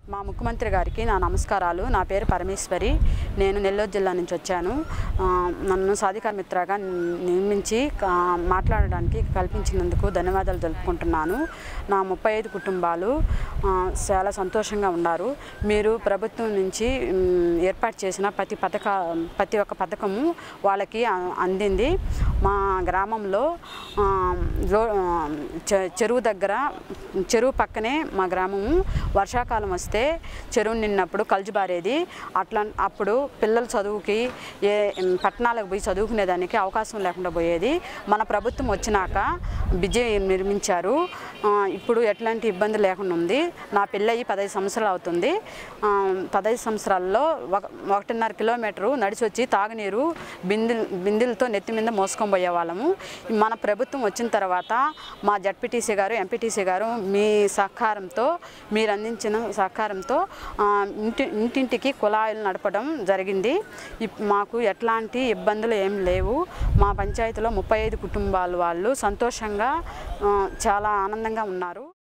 మా ముఖ్యమంత్రి గారికి నా నమస్కారాలు నా పేరు పరమేశ్వరి నేను నెల్లూరు జిల్లా నుంచి వచ్చాను ఆ, నన్ను సాధికార మిత్రగా నియమించి ఆ, మాట్లాడడానికి కల్పించినందుకు ధన్యవాదాలు తెలుపుకుంటున్నాను నా ముప్పై ఐదు కుటుంబాలు ఆ, చాలా సంతోషంగా ఉన్నారు మీరు ప్రభుత్వం నుంచి మ్, ఏర్పాటు చేసిన ప్రతి పథక ప్రతి ఒక్క పథకము వాళ్ళకి ఆ- అందింది మా గ్రామంలో ఆ, రో- ఆ, చె- చెరువు దగ్గర చెరువు పక్కనే మా గ్రామము వర్షాకాలం వస్తే చెరువు నిన్నప్పుడు కలుజుబారేది అట్లా అప్పుడు పిల్లల చదువుకి ఏ పట్టణాలకు పోయి చదువుకునేదానికి అవకాశం లేకుండా పోయేది మన ప్రభుత్వం వచ్చినాక బిజీ నిర్మించారు ఆ, ఇప్పుడు ఎట్లాంటి ఇబ్బంది లేకుండా ఉంది నా పెళ్ళయి పదహైదు సంవత్సరాలు అవుతుంది ఆ, పదహైదు సంవత్సరాల్లో ఒక ఒకటిన్నర కిలోమీటరు నడిచి వచ్చి తాగునీరు బిందెలు బిందెలతో నెత్తి మీద మోసుకొని పోయే వాళ్ళము మన ప్రభుత్వం వచ్చిన తర్వాత మా జడ్పీటీసీ గారు ఎంపీటీసీ గారు మీ సహకారంతో మీరు అందించిన సహకారంతో ఆ, ఇంటి ఇంటింటికి కుళాయిలు నడపడం జరిగింది ఇప్- మాకు ఎట్లాంటి ఇబ్బందులు ఏం లేవు మా పంచాయతీలో ముప్పై ఐదు కుటుంబాల వాళ్ళు సంతోషంగా ఆ, చాలా ఆనందంగా ఉన్నారు